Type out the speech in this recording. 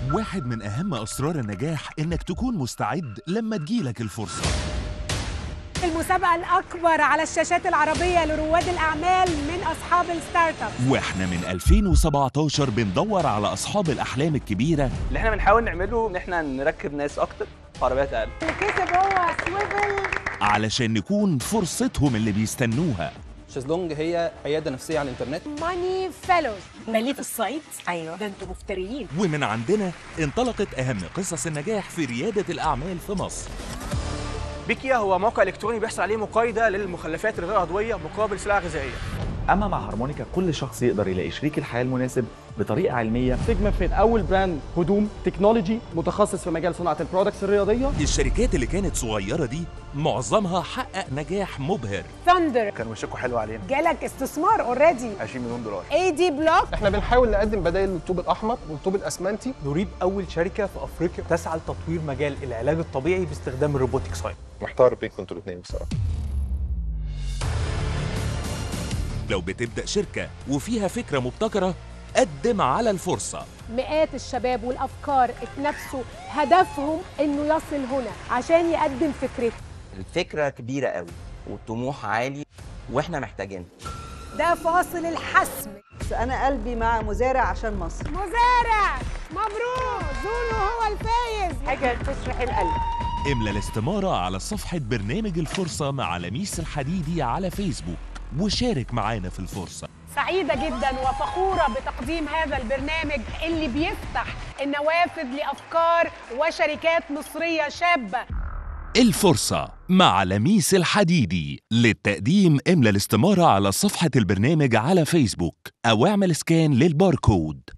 واحد من أهم أسرار النجاح إنك تكون مستعد لما تجيلك الفرصة المسابقة الأكبر على الشاشات العربية لرواد الأعمال من أصحاب الستارت اب وإحنا من 2017 بندور على أصحاب الأحلام الكبيرة اللي احنا بنحاول نعمله ان احنا نركب ناس اكتر في عربيات اقل اللي كسب هو سويفل علشان نكون فرصتهم اللي بيستنوها شازلونج هي عياده نفسيه على الانترنت ماني فيلوز ماليه الصعيد أيوه ده انتوا مفتريين ومن عندنا انطلقت أهم قصص النجاح في ريادة الأعمال في مصر بيكيا هو موقع الكتروني بيحصل عليه مقايضه للمخلفات الغير عضويه مقابل سلع غذائيه اما مع هارمونيكا كل شخص يقدر يلاقي شريك الحياه المناسب بطريقه علميه سيجما فين اول براند هدوم تكنولوجي متخصص في مجال صناعه البرودكتس الرياضيه الشركات اللي كانت صغيرة دي معظمها حقق نجاح مبهر ثاندر كان وشكوا حلو علينا جالك استثمار اوريدي 20 مليون دولار اي دي بلوك احنا بنحاول نقدم بدائل للطوب الاحمر والطوب الاسمنتي نريد أول شركة في أفريقيا تسعى لتطوير مجال العلاج الطبيعي باستخدام الروبوتيك ساين محتار بينكم انتوا الاثنين بصراحه لو بتبدأ شركة وفيها فكرة مبتكرة قدم على الفرصة مئات الشباب والأفكار اتنافسوا هدفهم إنه يصل هنا عشان يقدم فكرته الفكرة كبيرة قوي والطموح عالي واحنا محتاجين ده فاصل الحسم انا قلبي مع مزارع عشان مصر مزارع مبروك زولو هو الفايز حاجه تشرح القلب املى الاستمارة على صفحة برنامج الفرصة مع لميس الحديدي على فيسبوك وشارك معانا في الفرصة سعيدة جدا وفخورة بتقديم هذا البرنامج اللي بيفتح النوافذ لأفكار وشركات مصرية شابة الفرصة مع لميس الحديدي للتقديم املى الاستمارة على صفحة البرنامج على فيسبوك أو اعمل سكان للباركود